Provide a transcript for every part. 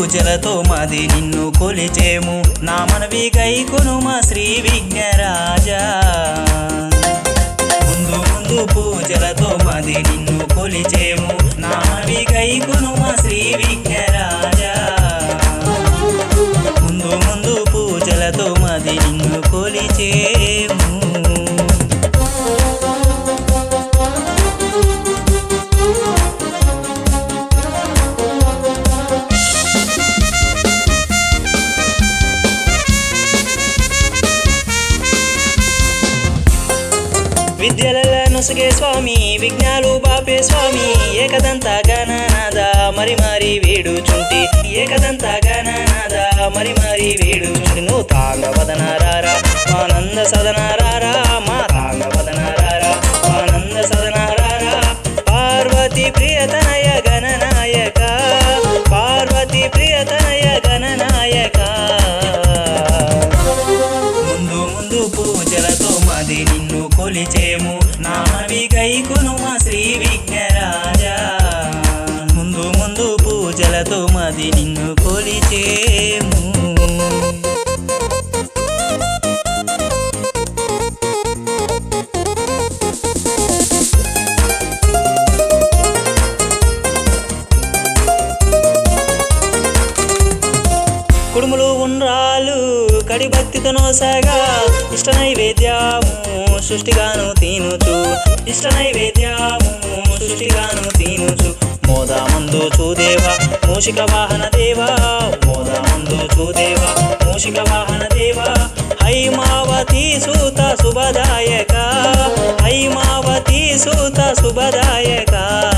పూజలతో మాది నిన్ను కొలిచేము నా మనవి గైకొను మా శ్రీ విఘ్నరాజా ముందు ముందు పూజలతో మాది నిన్ను కొలిచేము నా మనవి గైకొను మా శ్రీ విఘ్నరాజా ముందు ముందు పూజలతో మాది నిన్ను కొలిచేము విద్యల నొసగే స్వామి విజ్ఞాలు బాపే స్వామి ఏకదంత గణనాద మరి మరి వేడుచుంటి ఏకదంత గణనాద మరి మరి వేడుచుంటి నువ్వు తాంగ వదనారారా ఆనంద సదనారారా మా తాంగ వదనారారా ఆనంద సదనారారా పార్వతి ప్రియతనయ గణనాయక పార్వతి ప్రియతనయ గణనాయక ముందు ముందు పూజలతో మాది నిన్ను కొలిచేము నామవి గైకును మా శ్రీ విఘ్నరాజా ముందు ముందు పూజలతో మాది నిన్ను కొలిచేము కుడుములు ఉండ్రాలు కడి భక్తితో నోసగా ఇష్ట నైవేద్యము సృష్టిగాను తినుచు ఇష్ట నైవేద్యము సృష్టిగాను తినుచు మోద ముందు చూదేవా మూషిక వాహన దేవా మోద ముందు చూదేవా మూషిక వాహన దేవా హైమావతి సూత శుభదాయక హైమావతి సూత శుభదాయక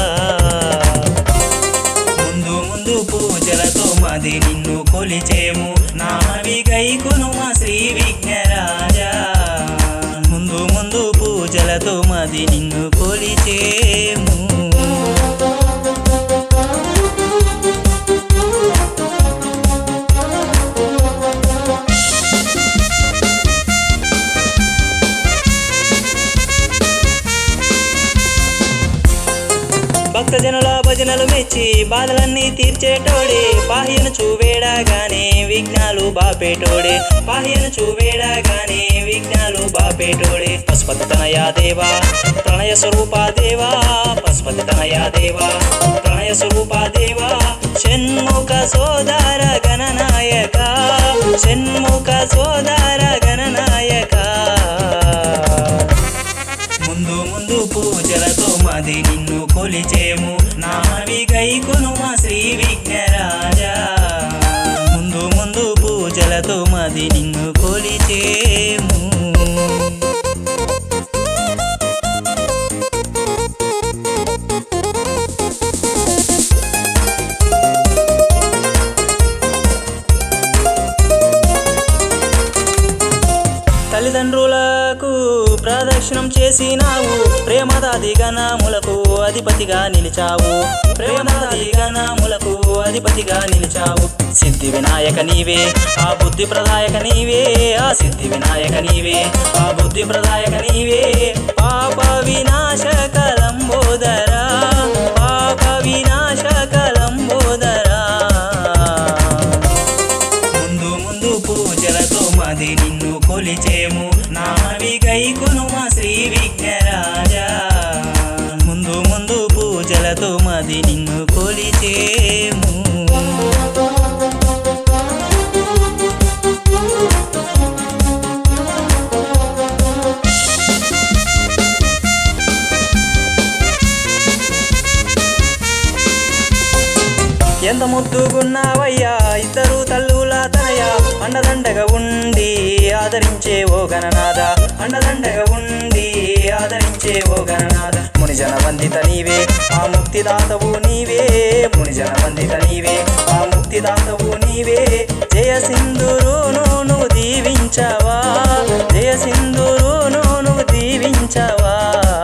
ముందు ముందు పూజలతో మాది నిన్ను కొలిచేము నామవి గైకును మా శ్రీ విఘ్నరాజా ముందు ముందు పూజలతో మాది నిన్ను కొలిచేము భక్తజనుల భజనలు మెచ్చి బాధలన్నీ తీర్చేటోడే పాహ్యను చూవేడాగానే విఘ్నాలు బాపేటోడే పాహ్యను చూవేడాగానే విఘ్నాలు బాపేటోడే పశుపతి తనయా దేవా ప్రణయ స్వరూపా దేవా పశుపతి తనయా దేవా ప్రణయ స్వరూపా దేవా షణ్ముఖ సోదర గణనాయక షణ్ముఖ సోదర గణనాయక ముందు ముందు పూజలతో మాది నిన్ను కొలిచేము నామవి గైకును మా శ్రీ విఘ్నరాజా ముందు ముందు పూజలతో మాది నిన్ను కొలిచేము తల్లిదండ్రులకు ప్రదక్షిణం చేసినావు ప్రేమదాది గణములకు అధిపతిగా నిలిచావు ప్రేమదాది గణములకు అధిపతిగా నిలిచావు సిద్ధి వినాయక నీవే ఆ బుద్ధి ప్రదాయక నీవే ఆ సిద్ధి వినాయక నీవే ఆ బుద్ధి ప్రదాయక నీవే పాప వినాశక లంబోదరా పాప వినాశక లంబోదరా ముందు ముందు పూజలతో మాది నిన్ను కొలిచేము నామవి గైకును మా శ్రీ విఘ్నరాజా ముందు ముందు పూజలతో మాది నిన్ను కొలిచేము ఎంత ముద్దుగున్నావయ్యా ఇద్దరు తల్లుల తనయ అండదండగా ఉండి ఆదరించే ఓ గణనాథ అండదండగా ఉండి ఆదరించే ఓ గణనాథ మునిజన వందిత నీవే ఆ ముక్తిదాతవు నీవే మునిజన వందిత నీవే ఆ ముక్తిదాతవు నీవే జయ సింధురును నువ్వు దీవించవా జయ సింధురును నువ్వు దీవించవా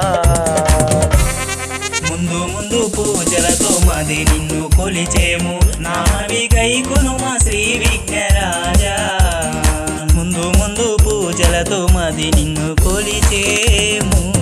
ముందు ముందు పూజలతో మాది నిన్ను కొలిచేము నామవి గైకును మా శ్రీ విఘ్నరాజా ముందు ముందు పూజలతో మాది నిన్ను కొలిచేము